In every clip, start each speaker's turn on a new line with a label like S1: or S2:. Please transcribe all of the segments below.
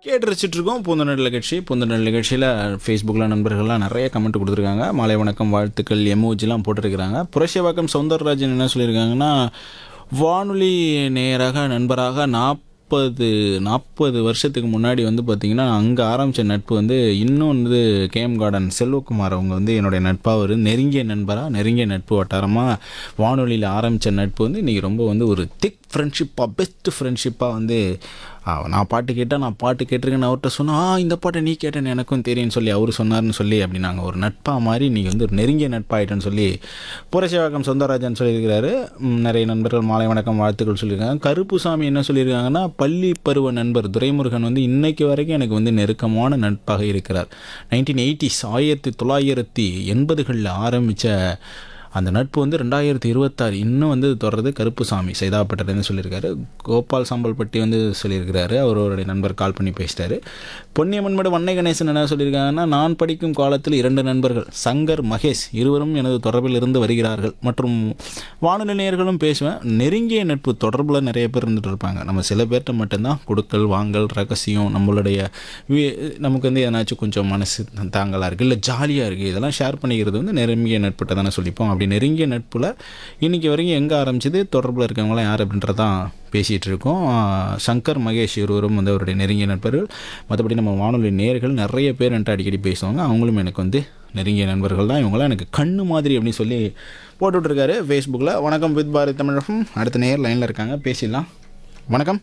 S1: கேட்டு ரசிச்சுட்டு இருக்கோம் பூந்தநெல் நிகழ்ச்சி பூந்தநெல் நிகழ்ச்சியில் ஃபேஸ்புக்கில் நண்பர்கள்லாம் நிறைய கமெண்ட் கொடுத்துருக்காங்க மாலை வணக்கம் வாழ்த்துக்கள் எமோஜிலாம் போட்டிருக்கிறாங்க புரட்சிவாக்கம் சௌந்தரராஜன் என்ன சொல்லியிருக்காங்கன்னா வானொலி நேராக நண்பராக நாற்பது நாற்பது வருஷத்துக்கு முன்னாடி வந்து பார்த்திங்கன்னா அங்கே ஆரம்பித்த நட்பு வந்து இன்னும் வந்து கேஎம் கார்டன் செல்வகுமார் அவங்க வந்து என்னுடைய நட்பாக ஒரு நெருங்கிய நண்பராக நெருங்கிய நட்பு வட்டாரமாக வானொலியில் ஆரம்பித்த நட்பு வந்து இன்றைக்கி ரொம்ப வந்து ஒரு திக் ஃப்ரெண்ட்ஷிப்பாக பெஸ்ட் ஃப்ரெண்ட்ஷிப்பாக வந்து ஆ, நான் பாட்டு கேட்டால் நான் பாட்டு கேட்டிருக்கேன்னு அவர்கிட்ட சொன்னா ஆ இந்த பாட்டை நீ கேட்டேன்னு எனக்கும் தெரியும்னு சொல்லி அவர் சொன்னார்னு சொல்லி அப்படி நாங்கள் ஒரு நட்பாக மாதிரி நீங்கள் வந்து ஒரு நெருங்கிய நட்பாயிட்டேன்னு சொல்லி புரட்சிவாக்கம் சொந்தராஜன் சொல்லியிருக்கிறாரு ம், நிறைய நண்பர்கள் மாலை வணக்கம் வாழ்த்துக்கள் சொல்லியிருக்காங்க கருப்புசாமி என்ன சொல்லியிருக்காங்கன்னா பள்ளி பருவ நண்பர் துரைமுருகன் வந்து இன்னைக்கு வரைக்கும் எனக்கு வந்து நெருக்கமான நட்பாக இருக்கிறார் நைன்டீன் எயிட்டிஸ் ஆயிரத்தி தொள்ளாயிரத்தி எண்பதுகளில் ஆரம்பித்த அந்த நட்பு வந்து ரெண்டாயிரத்தி இருபத்தாறு இன்னும் வந்து தொடர்றது கருப்புசாமி சைதாப்பட்டதுன்னு சொல்லியிருக்காரு கோபால் சாம்பல்பட்டி வந்து சொல்லியிருக்கிறாரு அவருடைய நண்பர் கால் பண்ணி பேசிட்டாரு பொன்னியம்மன்மேடு வண்ணை கணேசன் என்ன சொல்லியிருக்காங்கன்னா நான் படிக்கும் காலத்தில் இரண்டு நண்பர்கள் சங்கர் மகேஷ் இருவரும் எனது தொடர்பில் இருந்து வருகிறார்கள் மற்றும் வானொலி நேயர்களும் பேசுவேன் நெருங்கிய நட்பு தொடர்பில் நிறைய பேர் இருந்துட்டு இருப்பாங்க நம்ம சில பேர்கிட்ட மட்டும்தான் கொடுக்கல் வாங்கல் ரகசியம் நம்மளுடைய வி- நமக்கு வந்து எதனாச்சும் கொஞ்சம் மனசு தாங்கலாக இருக்குது இல்லை ஜாலியாக இருக்குது இதெல்லாம் ஷேர் பண்ணிக்கிறது வந்து நெருங்கிய நட்புட்ட தானே சொல்லிப்போம் அப்படி நெருங்கிய நட்பில் இன்றைக்கி வரைக்கும் எங்கே ஆரம்பிச்சது தொடர்பில் இருக்கவங்களாம் யார் அப்படின்றதான் பேசிகிட்டு இருக்கோம் ஆஹ் சங்கர் மகேஷ் இருவரும் வந்து அவருடைய நெருங்கிய நண்பர்கள் மற்றபடி நம்ம வானொலி நேர்கள் நிறைய பேர் என்கிட்ட அடிக்கடி பேசுவாங்க அவங்களும் எனக்கு வந்து நெருங்கிய நண்பர்கள் தான் இவங்களாம் எனக்கு கண்ணு மாதிரி அப்படின்னு சொல்லி போட்டுட்ருக்காரு ஃபேஸ்புக்கில் வணக்கம் வித் பாரத் தமிழகம் அடுத்த நேர் லைனில் இருக்காங்க பேசிடலாம் வணக்கம்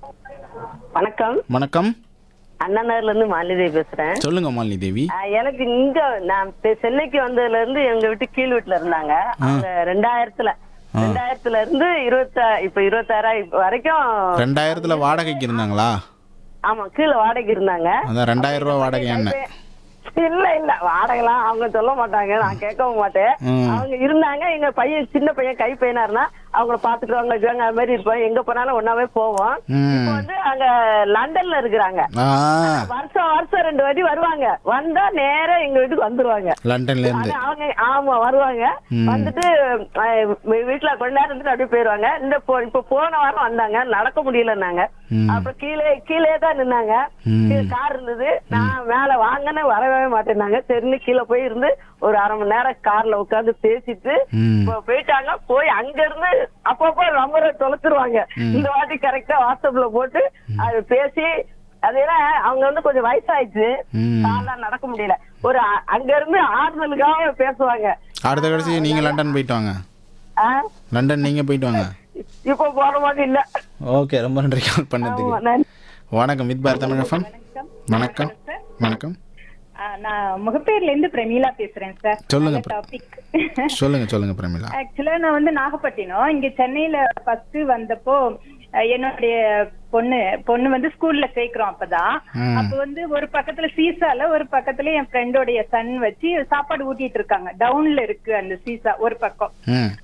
S2: வணக்கம்
S1: வணக்கம்
S2: அண்ணாநகர்ல இருந்து மாலிதேவி பேசுறேன்
S1: சொல்லுங்க மாலினி தேவி
S2: ஆஹ் எனக்கு இங்க நான் பெ- சென்னைக்கு வந்ததுல இருந்து எங்க வீட்டு கீழ் வீட்டுல இருந்தாங்க அவங்க ரெண்டாயிரத்துல ரெண்டாயிரத்துல இருந்து இருபத்தா இப்ப இருபத்தாறா இப்ப வரைக்கும்
S1: ரெண்டாயிரத்தில் வாடகைக்கு இருந்தாங்களா
S2: ஆமா கீழே வாடகைக்கு இருந்தாங்க
S1: அதான் ரெண்டாயிரம் ரூபா வாடகை என்ன
S2: இல்ல இல்ல வாடகைலாம் அவங்க சொல்ல மாட்டாங்க நான் கேட்கவும் மாட்டேன்
S1: ம்.
S2: அவங்க இருந்தாங்க எங்க பையன் சின்ன பையன் கை பையனா இருந்தா அவங்கள பாத்துக்குவாங்க வச்சுவாங்க அது மாதிரி இருப்போம் எங்க போனாலும் ஒன்னாவே போவோம்
S1: ம்.
S2: இப்ப வந்து அங்க லண்டன்ல இருக்கிறாங்க
S1: ஆ
S2: வருஷம் வருஷம் ரெண்டு வாட்டி வருவாங்க வந்தா நேரா எங்க வீட்டுக்கு வந்துருவாங்க
S1: லண்டன்ல இருந்து
S2: ஆனா அவங்க ஆமா வருவாங்க வந்துட்டு அஹ், வீ- வீட்டுல கொஞ்ச நேரம் இருந்துட்டு அப்படியே போயிருவாங்க இந்த போ- இப்ப போன வாரம் வந்தாங்க நடக்க முடியலன்னாங்க அப்புறம் கீழே கீழே தான் நின்னாங்க கீழே கார் இருந்தது நான் மேல வாங்கன்னு வரவே மாட்டேன்னாங்க சரின்னு கீழே போய் இருந்து ஒரு அரை மணி நேரம் கார்ல உட்கார்ந்து பேசிட்டு
S1: ம்.
S2: இப்போ போயிட்டாங்க போய் அங்க இருந்து அப்பப்போ நம்பரை தொலைச்சிருவாங்க இந்த வாட்டி கரெக்டா வாட்ஸ்அப்ல போட்டு அது பேசி அது ஏன்னா அவங்க வந்து கொஞ்சம் வயசாயிடுச்சு
S1: ம்.
S2: கால்லாம் நடக்க முடியல ஒரு அ- அங்க இருந்து ஆறுதலுக்காக பேசுவாங்க
S1: அடுத்த கடைசி நீங்கள் லண்டன் போயிட்டு வாங்க
S2: ஆ?
S1: லண்டன் நீங்கள் போயிட்டு வாங்க
S2: இப்ப போற மாதிரி இல்ல
S1: ஓகே ரொம்ப நன்றி கால் பண்ணதுக்கு
S2: ஆமா, நன்றி.
S1: வணக்கம் வித் பாரத் தமிழகம் வணக்கம் வணக்கம்
S3: ஆ, நான் முகப்பேர்ல இருந்து பிரமீளா பேசுறேன் சார்
S1: சொல்லுங்க
S3: நல்ல டாபிக்
S1: சொல்லுங்க சொல்லுங்க பிரமிளா
S3: ஆக்சுவலா நான் வந்து நாகப்பட்டினம் இங்க சென்னையில ஃபர்ஸ்ட் வந்தப்போ அஹ், என்னுடைய பொண்ணு பொண்ணு வந்து ஸ்கூல்ல சேர்க்கிறோம் அப்பதான்
S1: ம்.
S3: அப்ப வந்து ஒரு பக்கத்துல சீசால ஒரு பக்கத்துல என் ஃப்ரெண்டோடைய சன் வச்சு சாப்பாடு ஊட்டிட்டு இருக்காங்க டவுன்ல இருக்கு அந்த சீசா ஒரு பக்கம்
S1: ம்